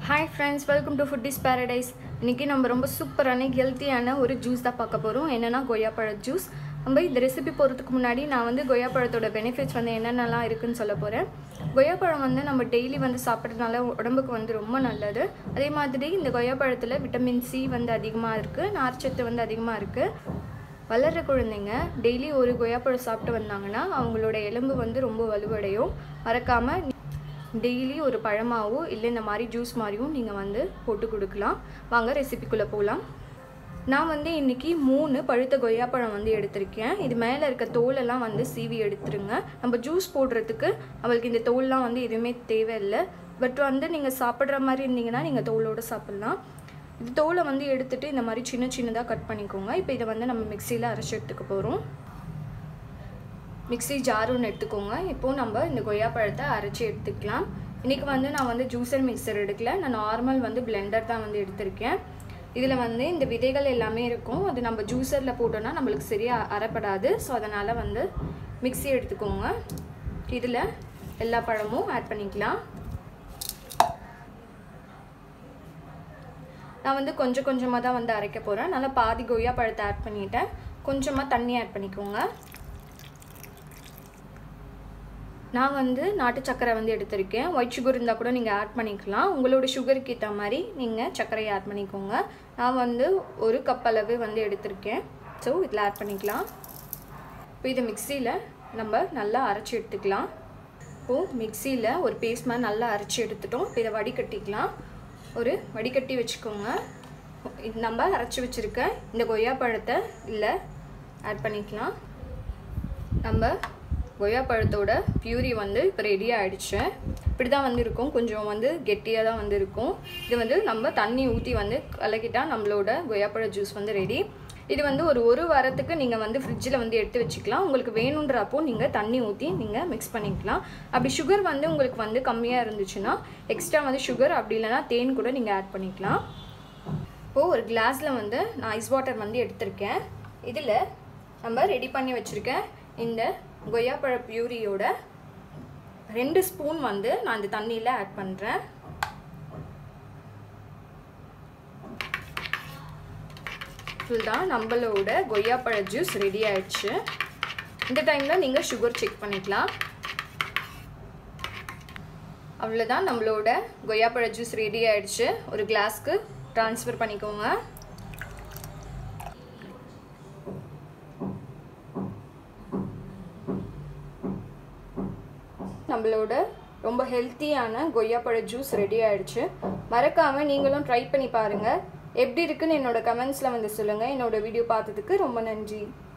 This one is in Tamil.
hi friends welcome to food is paradise இன்றைக்கி நம்ம ரொம்ப சூப்பரான ஹெல்த்தியான ஒரு ஜூஸ் தான் பார்க்க போகிறோம் என்னென்னா கொய்யாப்பழ ஜூஸ் நம்ம இந்த ரெசிபி போகிறதுக்கு முன்னாடி நான் வந்து கொய்யாப்பழத்தோட பெனிஃபிட்ஸ் வந்து என்னென்னலாம் இருக்குன்னு சொல்ல போகிறேன் கொய்யாப்பழம் வந்து நம்ம டெய்லி வந்து சாப்பிட்றதுனால உடம்புக்கு வந்து ரொம்ப நல்லது அதே மாதிரி இந்த கொய்யாப்பழத்தில் விட்டமின் சி வந்து அதிகமாக இருக்குது நார்ச்சத்து வந்து அதிகமாக இருக்குது வளர்கிற குழந்தைங்க டெய்லி ஒரு கொய்யாப்பழம் சாப்பிட்டு வந்தாங்கன்னா அவங்களோட எலும்பு வந்து ரொம்ப வலுவடையும் மறக்காமல் டெய்லி ஒரு பழமாவோ இல்லை இந்த மாதிரி ஜூஸ் மாதிரியும் நீங்கள் வந்து போட்டு கொடுக்கலாம் வாங்க ரெசிபிக்குள்ளே போகலாம் நான் வந்து இன்றைக்கி மூணு பழுத்த கொய்யாப்பழம் வந்து எடுத்திருக்கேன் இது மேலே இருக்க தோலெல்லாம் வந்து சீவி எடுத்துருங்க நம்ம ஜூஸ் போடுறதுக்கு அவளுக்கு இந்த தோல்லாம் வந்து எதுவுமே தேவையில்லை பட் வந்து நீங்கள் சாப்பிட்ற மாதிரி இருந்தீங்கன்னா நீங்கள் தோலோடு சாப்பிட்லாம் இது தோலை வந்து எடுத்துகிட்டு இந்த மாதிரி சின்ன சின்னதாக கட் பண்ணிக்கோங்க இப்போ இதை வந்து நம்ம மிக்சியில் அரைச்சி எடுத்துக்க போகிறோம் மிக்ஸி ஜார் ஒன்று எடுத்துக்கோங்க இப்போது நம்ம இந்த கொய்யாப்பழத்தை அரைச்சி எடுத்துக்கலாம் இன்றைக்கி வந்து நான் வந்து ஜூஸர் மிக்சர் எடுக்கல நான் நார்மல் வந்து பிளெண்டர் தான் வந்து எடுத்திருக்கேன் இதில் வந்து இந்த விதைகள் எல்லாமே இருக்கும் அது நம்ம ஜூஸரில் போட்டோன்னா நம்மளுக்கு சரியாக அரைப்படாது ஸோ அதனால் வந்து மிக்ஸி எடுத்துக்கோங்க இதில் எல்லா பழமும் ஆட் பண்ணிக்கலாம் நான் வந்து கொஞ்சம் கொஞ்சமாக தான் வந்து அரைக்க போகிறேன் நல்லா பாதி கொய்யா பழத்தை ஆட் பண்ணிவிட்டேன் கொஞ்சமாக தண்ணி ஆட் பண்ணிக்கோங்க நான் வந்து நாட்டு சக்கரை வந்து எடுத்திருக்கேன் ஒயிட் சுகர் இருந்தால் கூட நீங்கள் ஆட் பண்ணிக்கலாம் உங்களோட சுகருக்கு ஏற்ற மாதிரி நீங்கள் சர்க்கரையை ஆட் பண்ணிக்கோங்க நான் வந்து ஒரு கப் அளவு வந்து எடுத்திருக்கேன் ஸோ இதில் ஆட் பண்ணிக்கலாம் இப்போ இதை மிக்சியில் நம்ம நல்லா அரைச்சி எடுத்துக்கலாம் இப்போது மிக்சியில் ஒரு பேஸ்ட் மாதிரி நல்லா அரைச்சி எடுத்துட்டோம் இப்போ இதை வடிகட்டிக்கலாம் ஒரு வடிகட்டி வச்சுக்கோங்க நம்ம அரைச்சி வச்சுருக்க இந்த கொய்யா பழத்தை இல்லை ஆட் பண்ணிக்கலாம் நம்ம கொய்யா பழத்தோட பியூரி வந்து இப்போ ரெடி ஆகிடுச்சு இப்படி தான் வந்து இருக்கும் கொஞ்சம் வந்து கெட்டியாக தான் வந்து இருக்கும் இது வந்து நம்ம தண்ணி ஊற்றி வந்து கலக்கிட்டால் நம்மளோட கொய்யாப்பழ ஜூஸ் வந்து ரெடி இது வந்து ஒரு ஒரு வாரத்துக்கு நீங்கள் வந்து ஃப்ரிட்ஜில் வந்து எடுத்து வச்சுக்கலாம் உங்களுக்கு வேணுன்றப்போ நீங்கள் தண்ணி ஊற்றி நீங்கள் மிக்ஸ் பண்ணிக்கலாம் அப்படி சுகர் வந்து உங்களுக்கு வந்து கம்மியாக இருந்துச்சுன்னா எக்ஸ்ட்ரா வந்து சுகர் அப்படி இல்லைனா தேன் கூட நீங்கள் ஆட் பண்ணிக்கலாம் இப்போது ஒரு கிளாஸில் வந்து நான் ஐஸ் வாட்டர் வந்து எடுத்திருக்கேன் இதில் நம்ம ரெடி பண்ணி வச்சுருக்கேன் இந்த கொய்யாப்பழ பியூரியோட ரெண்டு ஸ்பூன் வந்து நான் இந்த தண்ணியில் ஆட் பண்ணுறேன் தான் நம்மளோட கொய்யாப்பழ ஜூஸ் ரெடி ஆயிடுச்சு இந்த டைமில் நீங்கள் சுகர் செக் பண்ணிக்கலாம் அவ்வளோதான் நம்மளோட கொய்யாப்பழ ஜூஸ் ரெடி ஆயிடுச்சு ஒரு கிளாஸ்க்கு ட்ரான்ஸ்ஃபர் பண்ணிக்கோங்க நம்மளோட ரொம்ப ஹெல்த்தியான கொய்யாப்பழ ஜூஸ் ரெடி ஆயிடுச்சு மறக்காமல் நீங்களும் ட்ரை பண்ணி பாருங்கள் எப்படி இருக்குன்னு என்னோட கமெண்ட்ஸில் வந்து சொல்லுங்கள் என்னோட வீடியோ பார்த்ததுக்கு ரொம்ப நன்றி